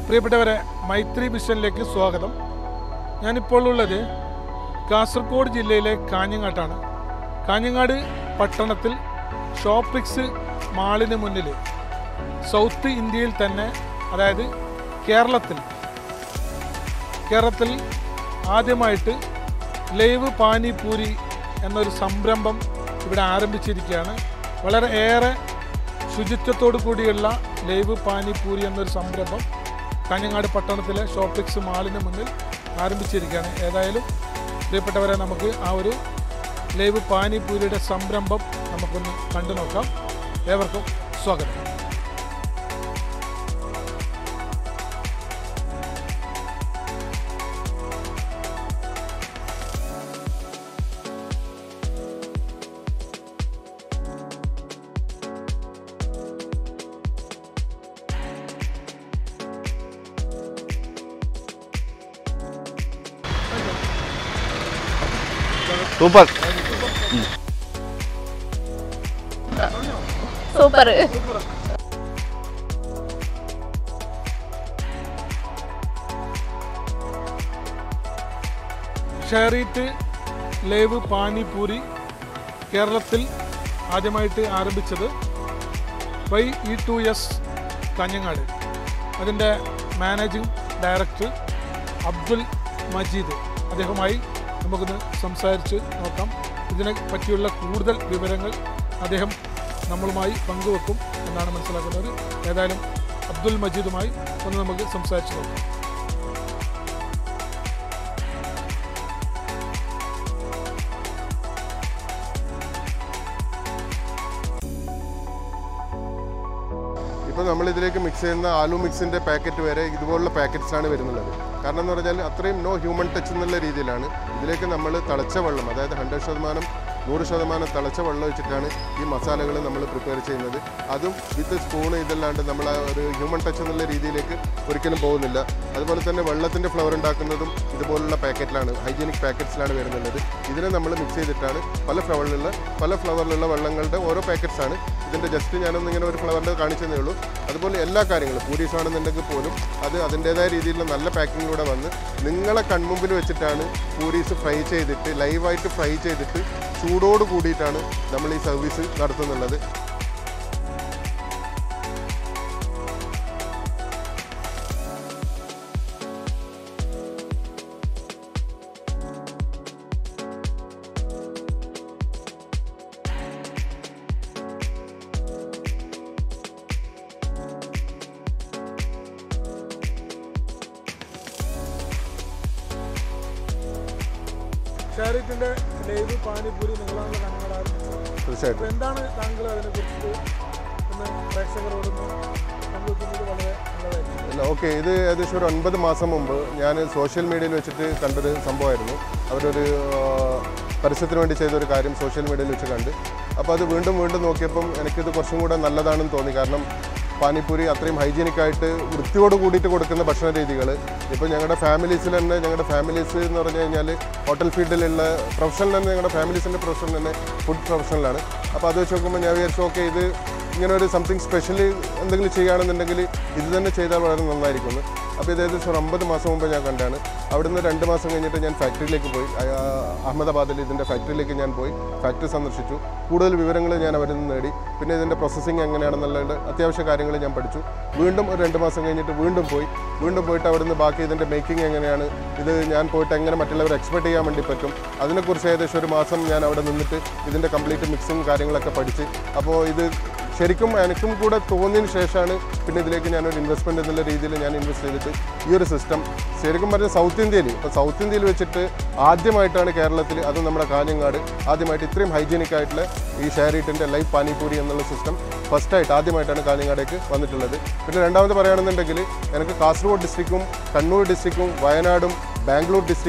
പ്രിയപ്പെട്ടവരെ മൈത്രി മിഷനിലേക്ക് സ്വാഗതം ഞാനിപ്പോൾ ഉള്ളത് കാസർഗോഡ് ജില്ലയിലെ കാഞ്ഞങ്ങാട്ടാണ് കാഞ്ഞങ്ങാട് പട്ടണത്തിൽ ഷോപ്പിക്സ് മാളിന് മുന്നിൽ സൗത്ത് ഇന്ത്യയിൽ തന്നെ അതായത് കേരളത്തിൽ കേരളത്തിൽ ആദ്യമായിട്ട് ലൈവ് പാനിപൂരി എന്നൊരു സംരംഭം ഇവിടെ ആരംഭിച്ചിരിക്കുകയാണ് വളരെ ഏറെ ശുചിത്വത്തോടു കൂടിയുള്ള ലൈവ് പാനിപൂരി എന്നൊരു സംരംഭം കാഞ്ഞങ്ങാട് പട്ടണത്തിലെ ഷോപ്പിക്സ് മാളിന് മുന്നിൽ ആരംഭിച്ചിരിക്കുകയാണ് ഏതായാലും പ്രിയപ്പെട്ടവരെ നമുക്ക് ആ ഒരു ലൈവ് പാനിപൂരിയുടെ സംരംഭം നമുക്കൊന്ന് കണ്ടു നോക്കാം ഏവർക്കും സ്വാഗതം super super Shareit live panipuri കേരളത്തിൽ ആദ്യമായിട്ട് ആരംഭിച്ചത് Y E two S Kanhangad അതിൻ്റെ മാനേജിംഗ് ഡയറക്ടർ അബ്ദുൽ മജീദ് അദ്ദേഹവുമായി നമുക്കൊന്ന് സംസാരിച്ച് നോക്കാം ഇതിനെ പറ്റിയുള്ള കൂടുതൽ വിവരങ്ങൾ അദ്ദേഹം നമ്മളുമായി പങ്കുവെക്കും എന്നാണ് മനസ്സിലാക്കുന്നത് ഏതായാലും അബ്ദുൽ മജീദുമായി ഒന്ന് നമുക്ക് സംസാരിച്ച് നോക്കാം ഇപ്പോൾ നമ്മൾ ഇതിലേക്ക് മിക്സ് ചെയ്യുന്ന ആലു മിക്സിൻ്റെ പാക്കറ്റ് വരെ ഇതുപോലുള്ള പാക്കറ്റ്സാണ് വരുന്നുള്ളത് കാരണം എന്ന് പറഞ്ഞാൽ അത്രയും നോ ഹ്യൂമൻ ടച്ച് എന്നുള്ള രീതിയിലാണ് ഇതിലേക്ക് നമ്മൾ തിളച്ച വെള്ളം അതായത് ഹൺഡ്രഡ് ശതമാനം നൂറ് ശതമാനം തിളച്ച വെള്ളം വെച്ചിട്ടാണ് ഈ മസാലകൾ നമ്മൾ പ്രിപ്പയർ ചെയ്യുന്നത് അതും വിത്ത് സ്പൂൺ ഇതല്ലാണ്ട് നമ്മൾ ആ ഒരു ഹ്യൂമൻ ടച്ച് എന്നുള്ള രീതിയിലേക്ക് ഒരിക്കലും പോകുന്നില്ല അതുപോലെ തന്നെ വെള്ളത്തിൻ്റെ ഫ്ലവർ ഉണ്ടാക്കുന്നതും ഇതുപോലുള്ള പാക്കറ്റിലാണ് ഹൈജീനിക് പാക്കറ്റ്സിലാണ് വരുന്നുള്ളത് ഇതിനെ നമ്മൾ മിക്സ് ചെയ്തിട്ടാണ് പല ഫ്ലവറിലുള്ള പല ഫ്ലവറിലുള്ള വെള്ളങ്ങളുടെ ഓരോ പാക്കറ്റ്സ് ആണ് ഇതിൻ്റെ ജസ്റ്റ് ഞാനൊന്ന് ഇങ്ങനെ ഒരു ഫ്ലവറിൻ്റെ കാണിച്ചതേ ഉള്ളൂ അതുപോലെ എല്ലാ കാര്യങ്ങളും പൂരീസ് ആണെന്നുണ്ടെങ്കിൽ പോലും അത് അതിൻ്റേതായ രീതിയിലുള്ള നല്ല പാക്കിങ്ങിലൂടെ വന്ന് നിങ്ങളെ കൺമുമ്പിൽ വെച്ചിട്ടാണ് പൂരീസ് ഫ്രൈ ചെയ്തിട്ട് ലൈവായിട്ട് ഫ്രൈ ചെയ്തിട്ട് ചൂടോട് കൂടിയിട്ടാണ് നമ്മൾ ഈ സർവീസ് നടത്തുന്നുള്ളത് ഷെയറിറ്റിന്റെ ലൈവ് പാനിപൂരി നിങ്ങളാണ് താങ്കൾ ആരംഭിച്ചത് തീർച്ചയായിട്ടും അപ്പോൾ എന്താണ് താങ്കൾ അതിനെ കുറിച്ച് ഒന്ന് പ്രേക്ഷകരോടൊന്ന് പങ്കുവെക്കുന്നത് വളരെ നല്ലതായിരിക്കും ഇല്ല ഓക്കെ ഇത് ഏകദേശം ഒരു ഒൻപത് മാസം മുമ്പ് ഞാൻ സോഷ്യൽ മീഡിയയിൽ വെച്ചിട്ട് കണ്ടൊരു സംഭവമായിരുന്നു അവരൊരു ആ, പരസ്യത്തിന് വേണ്ടി ചെയ്തൊരു കാര്യം സോഷ്യൽ മീഡിയയിൽ വെച്ച് കണ്ട് അപ്പോൾ അത് വീണ്ടും വീണ്ടും നോക്കിയപ്പം എനിക്കിത് കുറച്ചും കൂടെ നല്ലതാണെന്ന് തോന്നി കാരണം പാനിപ്പൂരി അത്രയും ഹൈജീനിക് ആയിട്ട് വൃത്തിയോട് കൂടിയിട്ട് കൊടുക്കുന്ന ഭക്ഷണ രീതികൾ ഇപ്പോൾ ഞങ്ങളുടെ ഫാമിലീസിൽ തന്നെ ഞങ്ങളുടെ ഫാമിലീസ് എന്ന് പറഞ്ഞു കഴിഞ്ഞാൽ ഹോട്ടൽ ഫീൽഡിലുള്ള പ്രൊഫഷണൽ തന്നെ ഞങ്ങളുടെ ഫാമിലീസിൻ്റെ പ്രൊഫഷൻ തന്നെ ഫുഡ് പ്രൊഫഷണലാണ് അപ്പോൾ അത് വെച്ച് നോക്കുമ്പോൾ ഞാൻ വിചാരിച്ചു ഓക്കെ ഇത് ഇങ്ങനെ ഒരു സംതിങ് സ്പെഷ്യൽ എന്തെങ്കിലും ചെയ്യുകയാണെന്നുണ്ടെങ്കിൽ ഇത് തന്നെ ചെയ്താൽ വളരെ നന്നായിരിക്കുന്നു അപ്പോൾ ഇത് ഏകദേശം ഒരു അമ്പത് മാസം മുമ്പ് ഞാൻ കണ്ടാണ് അവിടുന്ന് രണ്ട് മാസം കഴിഞ്ഞിട്ട് ഞാൻ ഫാക്ടറിയിലേക്ക് പോയി ആ, അഹമ്മദാബാദിൽ ഇതിൻ്റെ ഫാക്ടറിയിലേക്ക് ഞാൻ പോയി ഫാക്ടറി സന്ദർശിച്ചു കൂടുതൽ വിവരങ്ങൾ ഞാൻ അവരിൽ നിന്ന് നേടി പിന്നെ ഇതിൻ്റെ പ്രോസസ്സിങ് എങ്ങനെയാണെന്നുള്ള അത്യാവശ്യ കാര്യങ്ങൾ ഞാൻ പഠിച്ചു വീണ്ടും ഒരു രണ്ട് മാസം കഴിഞ്ഞിട്ട് വീണ്ടും പോയി വീണ്ടും പോയിട്ട് അവിടുന്ന് ബാക്കി ഇതിൻ്റെ മേക്കിംഗ് എങ്ങനെയാണ് ഇത് ഞാൻ പോയിട്ട് എങ്ങനെ മറ്റുള്ളവർ എക്സ്പെർട്ട് ചെയ്യാൻ വേണ്ടി പറ്റും അതിനെക്കുറിച്ച് ഏകദേശം ഒരു മാസം ഞാൻ അവിടെ നിന്നിട്ട് ഇതിൻ്റെ കംപ്ലീറ്റ് മിക്സിങ് കാര്യങ്ങളൊക്കെ പഠിച്ച് അപ്പോൾ ഇത് ശരിക്കും എനിക്കും കൂടെ തോന്നിയതിന് ശേഷമാണ് പിന്നെ ഇതിലേക്ക് ഞാനൊരു ഇൻവെസ്റ്റ്മെൻറ്റ് എന്നുള്ള രീതിയിൽ ഞാൻ ഇൻവെസ്റ്റ് ചെയ്തിട്ട് ഈ ഒരു സിസ്റ്റം ശരിക്കും പറഞ്ഞാൽ സൗത്ത് ഇന്ത്യയിൽ ഇപ്പോൾ സൗത്ത് ഇന്ത്യയിൽ വെച്ചിട്ട് ആദ്യമായിട്ടാണ് കേരളത്തിൽ അതും നമ്മുടെ കാഞ്ഞങ്ങാട് ആദ്യമായിട്ട് ഇത്രയും ഹൈജീനിക് ആയിട്ടുള്ള ഈ ഷെയറീറ്റിൻ്റെ ലൈവ് പാനിപൂരി എന്നുള്ള സിസ്റ്റം ഫസ്റ്റായിട്ട് ആദ്യമായിട്ടാണ് കാഞ്ഞങ്ങാടേക്ക് വന്നിട്ടുള്ളത് പിന്നെ രണ്ടാമത് പറയുകയാണെന്നുണ്ടെങ്കിൽ എനിക്ക് കാസർഗോഡ് ഡിസ്ട്രിക്റ്റും കണ്ണൂർ ഡിസ്ട്രിക്റ്റും വയനാടും ബാംഗ്ലൂർ ഡിസ്ട്രിക്റ്റും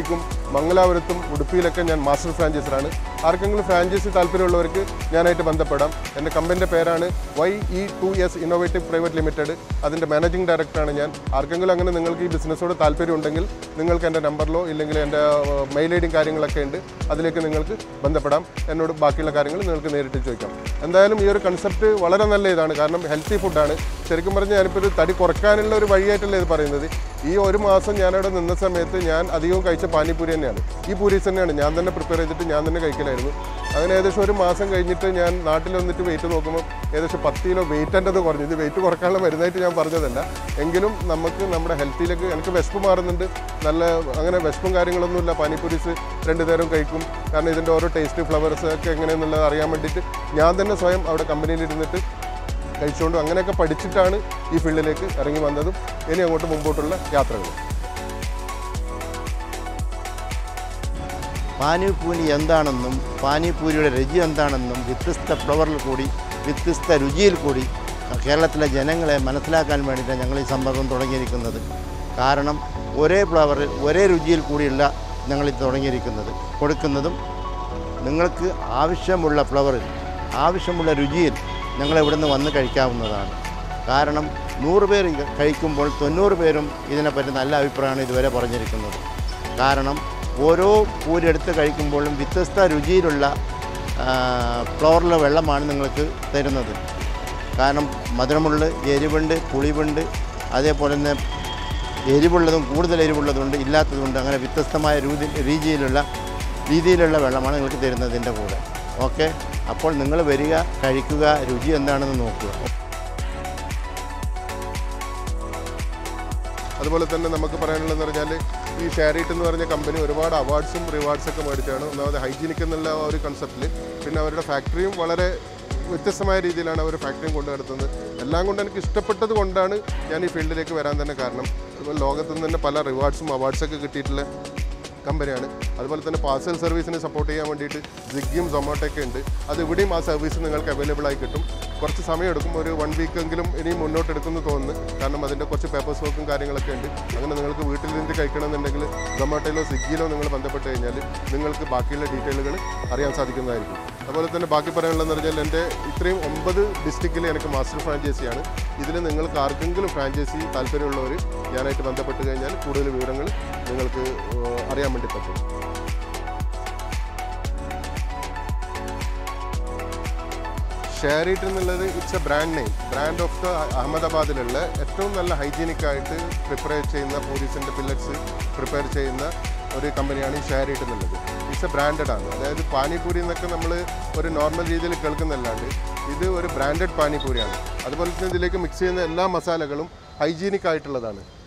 മംഗലാപുരത്തും ഉടുപ്പിയിലൊക്കെ ഞാൻ മാസ്റ്റർ ഫ്രാഞ്ചൈസറാണ് ആർക്കെങ്കിലും ഫ്രാഞ്ചൈസി താല്പര്യമുള്ളവർക്ക് ഞാനായിട്ട് ബന്ധപ്പെടാം എൻ്റെ കമ്പനിൻ്റെ പേരാണ് Y E two S innovative private limited അതിൻ്റെ മാനേജിംഗ് ഡയറക്ടറാണ് ഞാൻ ആർക്കെങ്കിലും അങ്ങനെ നിങ്ങൾക്ക് ഈ ബിസിനസ്സോട് താല്പര്യം ഉണ്ടെങ്കിൽ നിങ്ങൾക്ക് എൻ്റെ നമ്പറിലോ ഇല്ലെങ്കിൽ എൻ്റെ മെയിൽ ഐ ഡിയും കാര്യങ്ങളൊക്കെ ഉണ്ട് അതിലേക്ക് നിങ്ങൾക്ക് ബന്ധപ്പെടാം എന്നോട് ബാക്കിയുള്ള കാര്യങ്ങൾ നിങ്ങൾക്ക് നേരിട്ട് ചോദിക്കാം എന്തായാലും ഈ ഒരു കൺസെപ്റ്റ് വളരെ നല്ല ഇതാണ് കാരണം ഹെൽത്തി ഫുഡാണ് ശരിക്കും പറഞ്ഞാൽ ഞാനിപ്പോൾ ഒരു തടി കുറയ്ക്കാനുള്ള ഒരു വഴിയായിട്ടല്ല ഇത് പറയുന്നത് ഈ ഒരു മാസം ഞാനവിടെ നിന്ന സമയത്ത് ഞാൻ അധികവും കഴിച്ച പാനിപൂരി തന്നെയാണ് ഈ പൂരീസ് തന്നെയാണ് ഞാൻ തന്നെ പ്രിപ്പയർ ചെയ്തിട്ട് ഞാൻ തന്നെ കഴിക്കലായിരുന്നു അങ്ങനെ ഏകദേശം ഒരു മാസം കഴിഞ്ഞിട്ട് ഞാൻ നാട്ടിൽ വന്നിട്ട് വെയിറ്റ് നോക്കുമ്പോൾ ഏകദേശം പത്ത് കിലോ വെയിറ്റ് എൻ്റെ അത് കുറഞ്ഞു ഇത് വെയിറ്റ് കുറക്കാനുള്ള മരുന്നായിട്ട് ഞാൻ പറഞ്ഞതല്ല എങ്കിലും നമുക്ക് നമ്മുടെ ഹെൽത്തിലേക്ക് എനിക്ക് വിശപ്പ് മാറുന്നുണ്ട് നല്ല അങ്ങനെ വിശപ്പും കാര്യങ്ങളൊന്നുമില്ല പാനിപൂരീസ് രണ്ട് നേരം കഴിക്കും കാരണം ഇതിൻ്റെ ഓരോ ടേസ്റ്റ് ഫ്ലവേഴ്സ് ഒക്കെ എങ്ങനെയെന്നുള്ളത് അറിയാൻ വേണ്ടിയിട്ട് ഞാൻ തന്നെ സ്വയം അവിടെ കമ്പനിയിൽ ഇരുന്നിട്ട് കഴിച്ചുകൊണ്ടും അങ്ങനെയൊക്കെ പഠിച്ചിട്ടാണ് ഈ ഫീൽഡിലേക്ക് ഇറങ്ങി വന്നതും ഇനി അങ്ങോട്ട് മുമ്പോട്ടുള്ള യാത്രകൾ പാനിപൂരി എന്താണെന്നും പാനിപൂരിയുടെ രുചി എന്താണെന്നും വ്യത്യസ്ത ഫ്ലവറിൽ കൂടി വ്യത്യസ്ത രുചിയിൽ കൂടി കേരളത്തിലെ ജനങ്ങളെ മനസ്സിലാക്കാൻ വേണ്ടിയിട്ടാണ് ഞങ്ങൾ ഈ സംഭവം തുടങ്ങിയിരിക്കുന്നത് കാരണം ഒരേ ഫ്ലവറിൽ ഒരേ രുചിയിൽ കൂടിയുള്ള ഞങ്ങൾ ഇത് തുടങ്ങിയിരിക്കുന്നത് കൊടുക്കുന്നതും നിങ്ങൾക്ക് ആവശ്യമുള്ള ഫ്ലവറിൽ ആവശ്യമുള്ള രുചിയിൽ ഞങ്ങൾ ഇവിടുന്ന് വന്ന് കഴിക്കാവുന്നതാണ് കാരണം നൂറ് പേര് കഴിക്കുമ്പോൾ തൊണ്ണൂറ് പേരും ഇതിനെപ്പറ്റി നല്ല അഭിപ്രായമാണ് ഇതുവരെ പറഞ്ഞിരിക്കുന്നത് കാരണം ഓരോ പൂരി എടുത്ത് കഴിക്കുമ്പോഴും വ്യത്യസ്ത രുചിയിലുള്ള ഫ്ലോറിലെ വെള്ളമാണ് നിങ്ങൾക്ക് തരുന്നത് കാരണം മധുരമുണ്ട് എരിവുണ്ട് പുളിവുണ്ട് അതേപോലെ തന്നെ എരിവുള്ളതും കൂടുതൽ എരിവുള്ളതുണ്ട് ഇല്ലാത്തതുണ്ട് അങ്ങനെ വ്യത്യസ്തമായ രീതി രീതിയിലുള്ള രീതിയിലുള്ള വെള്ളമാണ് നിങ്ങൾക്ക് തരുന്നതിൻ്റെ കൂടെ ഓക്കെ അപ്പോൾ നിങ്ങൾ വരിക കഴിക്കുക രുചി എന്താണെന്ന് നോക്കുക അതുപോലെ തന്നെ നമുക്ക് പറയാനുള്ളതെന്ന് പറഞ്ഞാൽ ഈ ഷെയറിറ്റ് എന്ന് പറഞ്ഞ കമ്പനി ഒരുപാട് അവാർഡ്സും റിവാർഡ്സ് ഒക്കെ മേടിച്ചാണ് ഒന്നാമത് ഹൈജീനിക് എന്നുള്ള ആ ഒരു കൺസെപ്റ്റിൽ പിന്നെ അവരുടെ ഫാക്ടറിയും വളരെ വ്യത്യസ്തമായ രീതിയിലാണ് അവർ ഫാക്ടറിയും കൊണ്ടു നടത്തുന്നത് എല്ലാം കൊണ്ട് എനിക്ക് ഇഷ്ടപ്പെട്ടത് കൊണ്ടാണ് ഞാൻ ഈ ഫീൽഡിലേക്ക് വരാൻ തന്നെ കാരണം അതുപോലെ ലോകത്തു നിന്ന് തന്നെ പല റിവാർഡ്സും അവാർഡ്സൊക്കെ കിട്ടിയിട്ടുള്ള കമ്പനിയാണ് അതുപോലെ തന്നെ പാർസൽ സർവീസിനെ സപ്പോർട്ട് ചെയ്യാൻ വേണ്ടിയിട്ട് സ്വിഗ്ഗിയും സൊമാറ്റോയൊക്കെ ഉണ്ട് അത് ഇവിടെയും ആ സർവീസ് നിങ്ങൾക്ക് അവൈലബിൾ ആയി കിട്ടും കുറച്ച് സമയമെടുക്കും ഒരു വൺ വീക്കെങ്കിലും ഇനി മുന്നോട്ട് എടുക്കുമെന്ന് തോന്നുന്നു കാരണം അതിൻ്റെ കുറച്ച് പേപ്പേഴ്സ് വർക്കും കാര്യങ്ങളൊക്കെ ഉണ്ട് അങ്ങനെ നിങ്ങൾക്ക് വീട്ടിൽ നിന്ന് കഴിക്കണമെന്നുണ്ടെങ്കിൽ സൊമാറ്റോയിലോ സ്വിഗ്ഗിയിലോ നിങ്ങൾ ബന്ധപ്പെട്ട് കഴിഞ്ഞാൽ നിങ്ങൾക്ക് ബാക്കിയുള്ള ഡീറ്റെയിലുകൾ അറിയാൻ സാധിക്കുന്നതായിരിക്കും അതുപോലെ തന്നെ ബാക്കി പറയാനുള്ളതെന്ന് പറഞ്ഞാൽ എൻ്റെ ഇത്രയും ഒമ്പത് ഡിസ്ട്രിക്റ്റിൽ എനിക്ക് മാസ്റ്റർ ഫ്രാഞ്ചൈസിയാണ് ഇതിൽ നിങ്ങൾക്ക് ആർക്കെങ്കിലും ഫ്രാഞ്ചൈസി താല്പര്യമുള്ളവർ ഞാനായിട്ട് ബന്ധപ്പെട്ട് കഴിഞ്ഞാൽ കൂടുതൽ വിവരങ്ങൾ നിങ്ങൾക്ക് ഏഹ്, അറിയാൻ വേണ്ടി പറ്റും ഷെയറിറ്റ് എന്നുള്ളത് it's a brand name brand of the അഹമ്മദാബാദിലുള്ള ഏറ്റവും നല്ല ഹൈജീനിക് ആയിട്ട് പ്രിപ്പയർ ചെയ്യുന്ന പോലീസിൻ്റെ പില്ലറ്റ്സ് പ്രിപ്പയർ ചെയ്യുന്ന ഒരു കമ്പനിയാണ് ഈ ഷെയറിറ്റ് എന്നുള്ളത് ഇറ്റ്സ് എ ബ്രാൻഡഡ് ആണ് അതായത് പാനിപൂരി എന്നൊക്കെ നമ്മൾ ഒരു നോർമൽ രീതിയിൽ കേൾക്കുന്നല്ലാണ്ട് ഇത് ഒരു ബ്രാൻഡഡ് പാനിപൂരിയാണ് അതുപോലെ തന്നെ ഇതിലേക്ക് മിക്സ് ചെയ്യുന്ന എല്ലാ മസാലകളും ഹൈജീനിക് ആയിട്ടുള്ളതാണ്